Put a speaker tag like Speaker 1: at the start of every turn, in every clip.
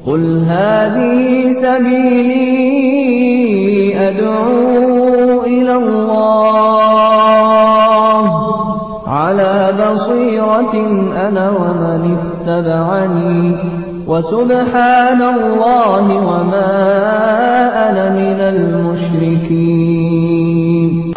Speaker 1: قل هذه سبيلي أدعو إلى الله على بصيرة أنا ومن اتبعني وسبحان الله وما أنا من المشركين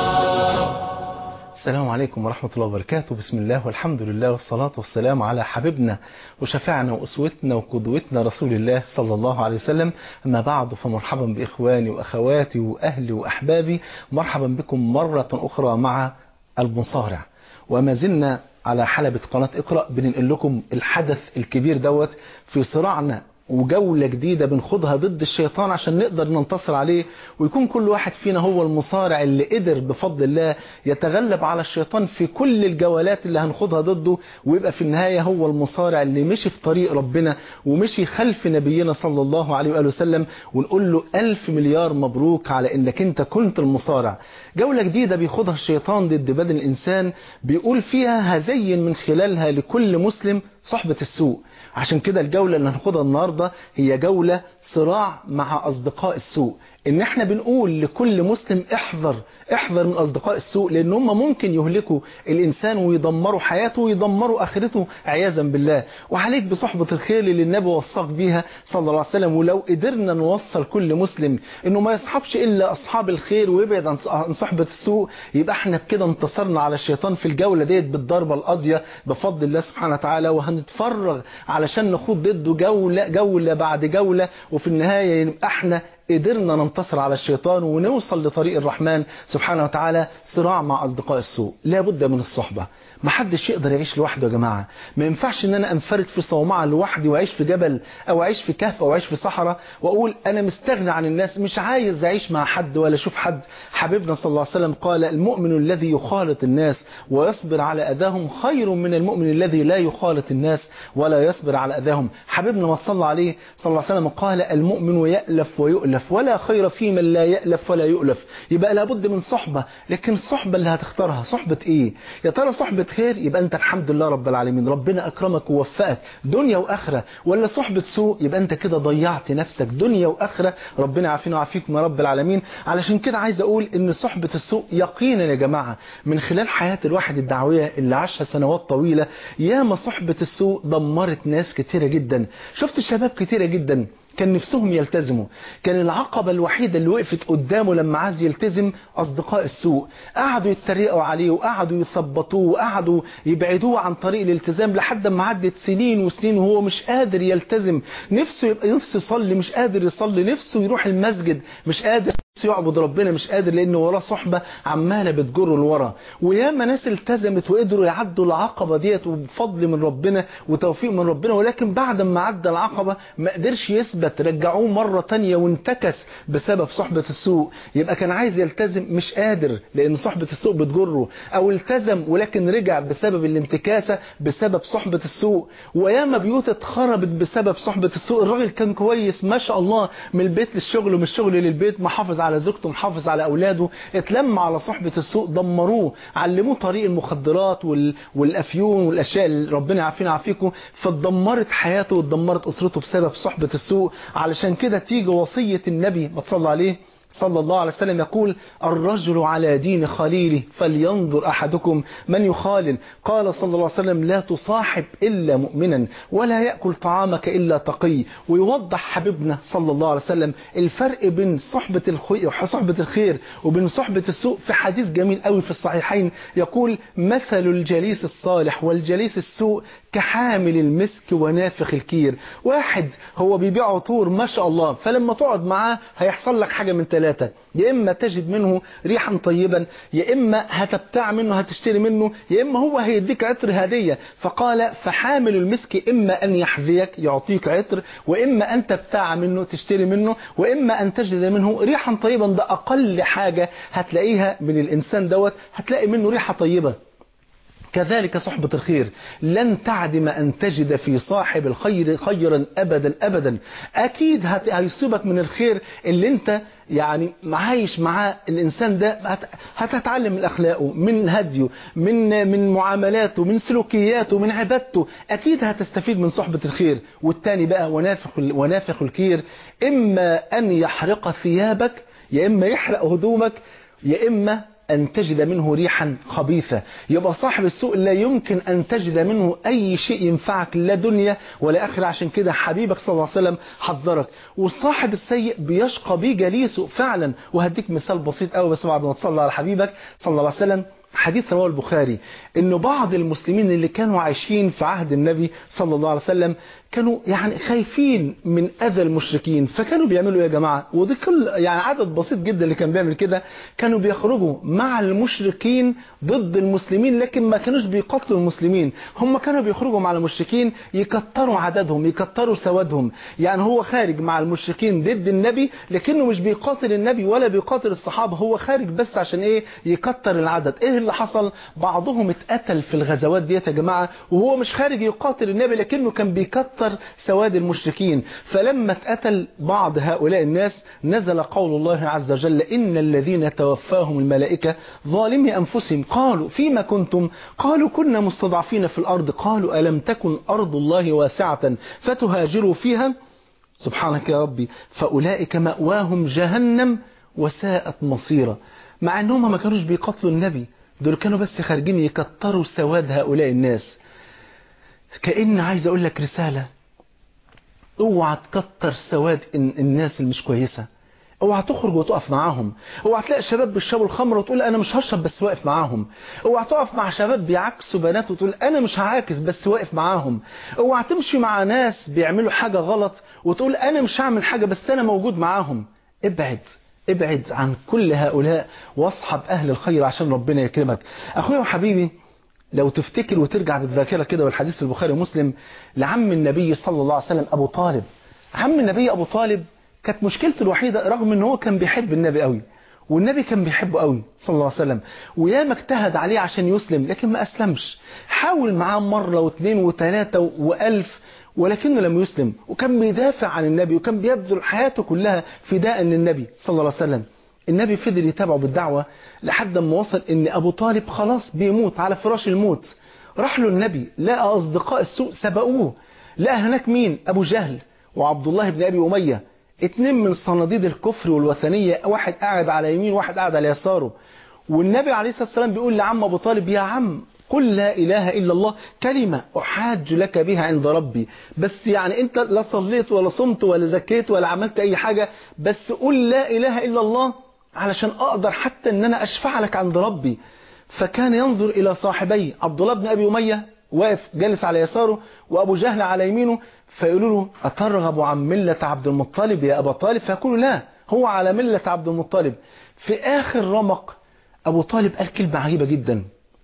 Speaker 2: السلام عليكم ورحمة الله وبركاته بسم الله والحمد لله والصلاة والسلام على حبيبنا وشفعنا وأسوتنا وقدوتنا رسول الله صلى الله عليه وسلم أما بعد فمرحبا بإخواني وأخواتي وأهلي وأحبابي مرحبا بكم مرة أخرى مع المصارع وما زلنا على حلبة قناة اقرأ بننقل لكم الحدث الكبير دوت في صراعنا وجولة جديدة بنخوضها ضد الشيطان عشان نقدر ننتصر عليه ويكون كل واحد فينا هو المصارع اللي قدر بفضل الله يتغلب على الشيطان في كل الجولات اللي هنخوضها ضده ويبقى في النهاية هو المصارع اللي مشي في طريق ربنا ومشي خلف نبينا صلى الله عليه وآله وسلم ونقول له ألف مليار مبروك على إنك أنت كنت المصارع جولة جديدة بيخوضها الشيطان ضد بدن الإنسان بيقول فيها هزين من خلالها لكل مسلم صحبة السوء عشان كده الجولة اللي هناخدها النهاردة هي جولة صراع مع أصدقاء السوء ان احنا بنقول لكل مسلم احذر احذر من اصدقاء السوء لان هم ممكن يهلكوا الانسان ويدمروا حياته ويدمروا اخرته عياذا بالله وعليك بصحبة الخير اللي النبي وصاك بيها صلى الله عليه وسلم ولو قدرنا نوصل كل مسلم انه ما يصحبش الا اصحاب الخير ويبعد عن صحبة السوء يبقى احنا بكده انتصرنا على الشيطان في الجولة ديت بالضربة القاضية بفضل الله سبحانه وتعالى وهنتفرغ علشان نخوض ضده جولة جولة بعد جولة وفي النهاية يبقى احنا قدرنا ننتصر على الشيطان ونوصل لطريق الرحمن سبحانه وتعالى صراع مع أصدقاء السوء لابد من الصحبة ما حدش يقدر يعيش لوحده يا جماعة ما ينفعش ان انا انفرد في صومعة لوحدي واعيش في جبل او اعيش في كهف او اعيش في صحراء واقول انا مستغني عن الناس مش عايز اعيش مع حد ولا اشوف حد حبيبنا صلى الله عليه وسلم قال المؤمن الذي يخالط الناس ويصبر على اذاهم خير من المؤمن الذي لا يخالط الناس ولا يصبر على اذاهم حبيبنا ما صلى عليه صلى الله عليه وسلم قال المؤمن يألف ويؤلف ولا خير في من لا يألف ولا يؤلف يبقى لابد من صحبة لكن الصحبة اللي هتختارها صحبة ايه يا ترى صحبة خير يبقى انت الحمد لله رب العالمين ربنا اكرمك ووفقك دنيا واخره ولا صحبة سوء يبقى انت كده ضيعت نفسك دنيا واخره ربنا يعافينا ويعافيكم يا رب العالمين علشان كده عايز اقول ان صحبة السوء يقينا يا جماعة من خلال حياة الواحد الدعوية اللي عاشها سنوات طويلة ياما صحبة السوء دمرت ناس كتيرة جدا شفت شباب كتيرة جدا كان نفسهم يلتزموا كان العقبة الوحيدة اللي وقفت قدامه لما عايز يلتزم أصدقاء السوء قعدوا يتريقوا عليه وقعدوا يثبطوه وقعدوا يبعدوه عن طريق الالتزام لحد ما عدت سنين وسنين وهو مش قادر يلتزم نفسه يبقى نفسه يصلي مش قادر يصلي نفسه يروح المسجد مش قادر نفسه يعبد ربنا مش قادر لأن وراه صحبة عمالة بتجره لورا وياما ناس التزمت وقدروا يعدوا العقبة ديت وبفضل من ربنا وتوفيق من ربنا ولكن بعد ما عدى العقبة ما قدرش يثبت رجعوه مرة تانية وانتكس بسبب صحبة السوء يبقى كان عايز يلتزم مش قادر لأن صحبة السوء بتجره أو التزم ولكن رجع بسبب الانتكاسة بسبب صحبة السوء وياما بيوت اتخربت بسبب صحبة السوء الراجل كان كويس ما شاء الله من البيت للشغل ومن الشغل للبيت محافظ على زوجته محافظ على أولاده اتلم على صحبة السوء دمروه علموه طريق المخدرات وال... والأفيون والأشياء اللي ربنا يعافينا عافيكم فدمرت حياته ودمرت أسرته بسبب صحبة السوء علشان كده تيجي وصية النبي ما تصلى عليه صلى الله عليه وسلم يقول الرجل على دين خليله فلينظر أحدكم من يخالل قال صلى الله عليه وسلم لا تصاحب إلا مؤمنا ولا يأكل طعامك إلا تقي ويوضح حبيبنا صلى الله عليه وسلم الفرق بين صحبة الخير, صحبة الخير وبين صحبة السوء في حديث جميل قوي في الصحيحين يقول مثل الجليس الصالح والجليس السوء كحامل المسك ونافخ الكير واحد هو بيبيع عطور ما شاء الله فلما تقعد معاه هيحصل لك حاجة من ثلاثة يا إما تجد منه ريحا طيبا يا إما هتبتاع منه هتشتري منه يا إما هو هيديك عطر هدية فقال فحامل المسك إما أن يحذيك يعطيك عطر وإما أن تبتاع منه تشتري منه وإما أن تجد منه ريحا طيبا ده أقل حاجة هتلاقيها من الإنسان دوت هتلاقي منه ريحة طيبة كذلك صحبة الخير لن تعدم أن تجد في صاحب الخير خيرا أبدا أبدا أكيد هيصيبك من الخير اللي انت يعني عايش مع الإنسان ده هتتعلم من أخلاقه من هديه من من معاملاته من سلوكياته من عبادته أكيد هتستفيد من صحبة الخير والتاني بقى ونافخ ونافخ الكير إما أن يحرق ثيابك يا إما يحرق هدومك يا إما أن تجد منه ريحا خبيثة يبقى صاحب السوء لا يمكن أن تجد منه أي شيء ينفعك لا دنيا ولا آخرة عشان كده حبيبك صلى الله عليه وسلم حذرك والصاحب السيء بيشقى بيه جليسه فعلا وهديك مثال بسيط قوي بس بعد ما تصلى على حبيبك صلى الله عليه وسلم حديث رواه البخاري انه بعض المسلمين اللي كانوا عايشين في عهد النبي صلى الله عليه وسلم كانوا يعني خايفين من اذى المشركين فكانوا بيعملوا ايه يا جماعه ودي كل يعني عدد بسيط جدا اللي كان بيعمل كده كانوا بيخرجوا مع المشركين ضد المسلمين لكن ما كانوش بيقاتلوا المسلمين هم كانوا بيخرجوا مع المشركين يكتروا عددهم يكتروا سوادهم يعني هو خارج مع المشركين ضد النبي لكنه مش بيقاتل النبي ولا بيقاتل الصحابه هو خارج بس عشان ايه يكتر العدد ايه اللي حصل بعضهم اتقتل في الغزوات ديت يا جماعه وهو مش خارج يقاتل النبي لكنه كان بيكتر كتر سواد المشركين فلما اتقتل بعض هؤلاء الناس نزل قول الله عز وجل إن الذين توفاهم الملائكة ظالمي أنفسهم قالوا فيما كنتم قالوا كنا مستضعفين في الأرض قالوا ألم تكن أرض الله واسعة فتهاجروا فيها سبحانك يا ربي فأولئك مأواهم جهنم وساءت مصيرا مع أنهم ما كانوش بيقتلوا النبي دول كانوا بس خارجين يكتروا سواد هؤلاء الناس كأن عايز أقول لك رسالة اوعى تكتر سواد الناس اللي مش كويسة اوعى تخرج وتقف معاهم اوعى تلاقي شباب بيشربوا الخمر وتقول انا مش هشرب بس واقف معاهم اوعى تقف مع شباب بيعكسوا بنات وتقول انا مش هعاكس بس واقف معاهم اوعى تمشي مع ناس بيعملوا حاجة غلط وتقول انا مش هعمل حاجة بس انا موجود معاهم ابعد ابعد عن كل هؤلاء واصحب اهل الخير عشان ربنا يكرمك اخويا وحبيبي لو تفتكر وترجع بالذاكرة كده والحديث في البخاري ومسلم لعم النبي صلى الله عليه وسلم أبو طالب عم النبي أبو طالب كانت مشكلته الوحيدة رغم ان هو كان بيحب النبي قوي والنبي كان بيحبه قوي صلى الله عليه وسلم وياما اجتهد عليه عشان يسلم لكن ما أسلمش حاول معاه مرة واثنين وثلاثة وألف ولكنه لم يسلم وكان بيدافع عن النبي وكان بيبذل حياته كلها فداء للنبي صلى الله عليه وسلم النبي فضل يتابعه بالدعوة لحد ما وصل ان ابو طالب خلاص بيموت على فراش الموت راح له النبي لقى اصدقاء السوء سبقوه لقى هناك مين ابو جهل وعبد الله بن ابي امية اتنين من صناديد الكفر والوثنية واحد قاعد على يمين واحد قاعد على يساره والنبي عليه الصلاة والسلام بيقول لعم ابو طالب يا عم قل لا إله إلا الله كلمة أحاج لك بها عند ربي بس يعني أنت لا صليت ولا صمت ولا زكيت ولا عملت أي حاجة بس قل لا إله إلا الله علشان أقدر حتى أن أنا أشفع لك عند ربي فكان ينظر إلى صاحبي عبد الله بن أبي أمية واقف جالس على يساره وأبو جهل على يمينه فيقولوا له أترغب عن ملة عبد المطلب يا أبا طالب فيقول لا هو على ملة عبد المطلب في آخر رمق أبو طالب قال كلمة عجيبة جدا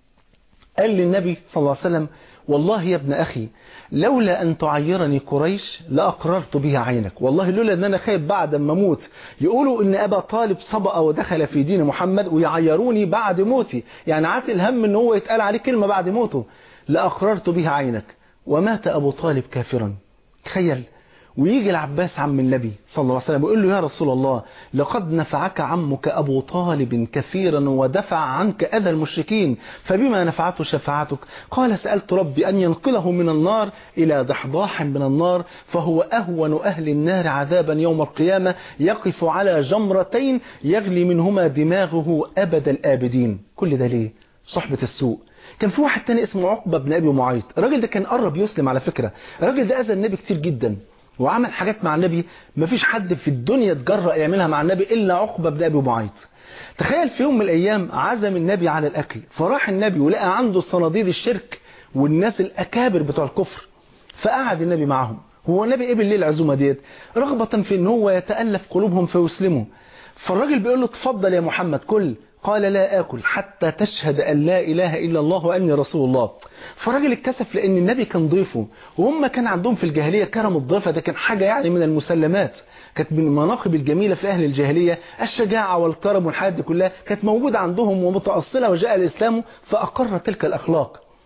Speaker 2: قال للنبي صلى الله عليه وسلم والله يا ابن أخي لولا أن تعيرني قريش لأقررت بها عينك والله لولا أن أنا خايف بعد ما أموت يقولوا أن أبا طالب سبق ودخل في دين محمد ويعيروني بعد موتي يعني عات الهم أن هو يتقال عليه كلمة بعد موته لأقررت بها عينك ومات أبو طالب كافرا تخيل ويجي العباس عم النبي صلى الله عليه وسلم ويقول له يا رسول الله لقد نفعك عمك أبو طالب كثيرا ودفع عنك أذى المشركين فبما نفعته شفاعتك قال سألت ربي أن ينقله من النار إلى ضحضاح من النار فهو أهون أهل النار عذابا يوم القيامة يقف على جمرتين يغلي منهما دماغه أبد الآبدين كل ده ليه صحبة السوء كان في واحد تاني اسمه عقبة بن أبي معيط الراجل ده كان قرب يسلم على فكرة الراجل ده أذى النبي كتير جدا وعمل حاجات مع النبي مفيش حد في الدنيا تجرأ يعملها مع النبي إلا عقبة بن أبي معيط تخيل في يوم من الأيام عزم النبي على الأكل فراح النبي ولقى عنده صناديد الشرك والناس الأكابر بتوع الكفر فقعد النبي معهم هو النبي قبل ليه العزومة ديت رغبة في ان هو يتألف قلوبهم فيسلموا فالراجل بيقول له تفضل يا محمد كل قال لا آكل حتى تشهد أن لا إله إلا الله وأني رسول الله فالراجل اتكسف لأن النبي كان ضيفه وهم كان عندهم في الجاهلية كرم الضيفة ده كان حاجة يعني من المسلمات كانت من المناقب الجميلة في أهل الجاهلية الشجاعة والكرم والحياة دي كلها كانت موجودة عندهم ومتأصلة وجاء الإسلام فأقر تلك الأخلاق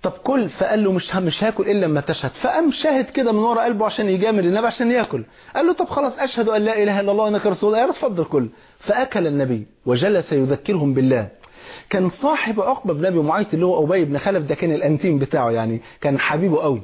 Speaker 2: طب كل فقال له مش مش هاكل الا لما تشهد فقام شاهد كده من ورا قلبه عشان يجامل النبي عشان ياكل قال له طب خلاص اشهد ان لا اله الا الله وانك رسول الله يا اتفضل كل فاكل النبي وجلس يذكرهم بالله كان صاحب عقبه بن ابي معيط اللي هو ابي بن خلف ده كان الانتيم بتاعه يعني كان حبيبه قوي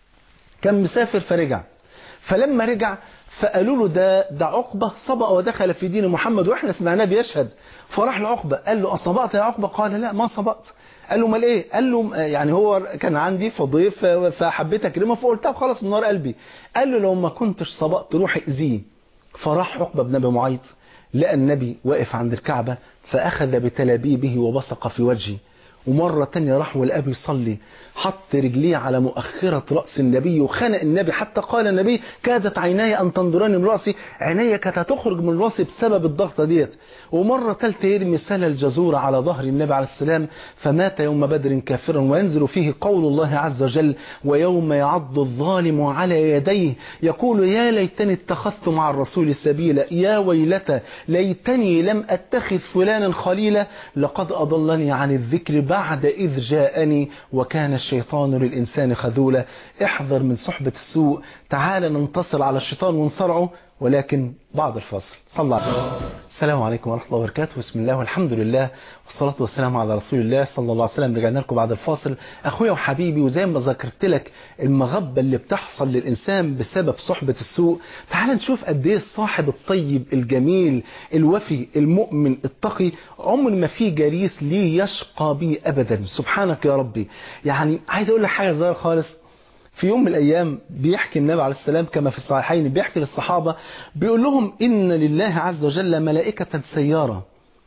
Speaker 2: كان مسافر فرجع فلما رجع فقالوا له ده ده عقبه صبأ ودخل في دين محمد واحنا سمعناه بيشهد فراح لعقبه قال له اصبأت يا عقبه قال لا ما صبأت قال له امال ايه قال له يعني هو كان عندي فضيف فحبيت اكرمه فقلت طب خلاص من نار قلبي قال له لو ما كنتش صبأت روح اذيه فراح عقبه بن ابي معيط لقى النبي واقف عند الكعبه فاخذ بتلابيبه وبصق في وجهه ومرة تانية راح والأب يصلي حط رجليه على مؤخرة رأس النبي وخنق النبي حتى قال النبي كادت عيناي أن تنظراني من رأسي عيني كانت هتخرج من رأسي بسبب الضغطة ديت ومرة تالتة يرمي سل الجزور على ظهر النبي عليه السلام فمات يوم بدر كافرا وينزل فيه قول الله عز وجل ويوم يعض الظالم على يديه يقول يا ليتني اتخذت مع الرسول سبيلا يا ويلتى ليتني لم أتخذ فلانا خليلا لقد أضلني عن الذكر بعد إذ جاءني وكان الشيطان للإنسان خذولا احذر من صحبة السوء تعال ننتصر على الشيطان ونصرعه ولكن بعد الفاصل صلى الله السلام عليكم ورحمة الله وبركاته بسم الله والحمد لله والصلاة والسلام على رسول الله صلى الله عليه وسلم رجعنا لكم بعد الفاصل أخويا وحبيبي وزي ما ذكرت لك المغبة اللي بتحصل للإنسان بسبب صحبة السوء تعال نشوف قد ايه الصاحب الطيب الجميل الوفي المؤمن التقي عمر ما في جليس ليه يشقى به أبدا سبحانك يا ربي يعني عايز أقول لك حاجة صغيرة خالص في يوم من الأيام بيحكي النبي عليه السلام كما في الصحيحين بيحكي للصحابة بيقول لهم إن لله عز وجل ملائكة سيارة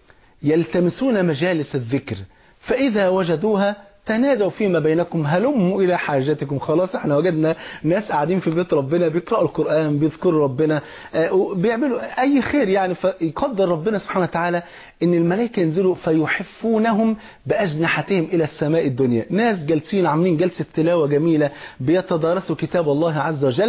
Speaker 2: يلتمسون مجالس الذكر فإذا وجدوها تنادوا فيما بينكم هلموا إلى حاجاتكم خلاص احنا وجدنا ناس قاعدين في بيت ربنا بيقرأوا القرآن بيذكروا ربنا بيعملوا أي خير يعني فيقدر ربنا سبحانه وتعالى ان الملائكة ينزلوا فيحفونهم بأجنحتهم إلى السماء الدنيا ناس جالسين عاملين جلسة تلاوة جميلة بيتدارسوا كتاب الله عز وجل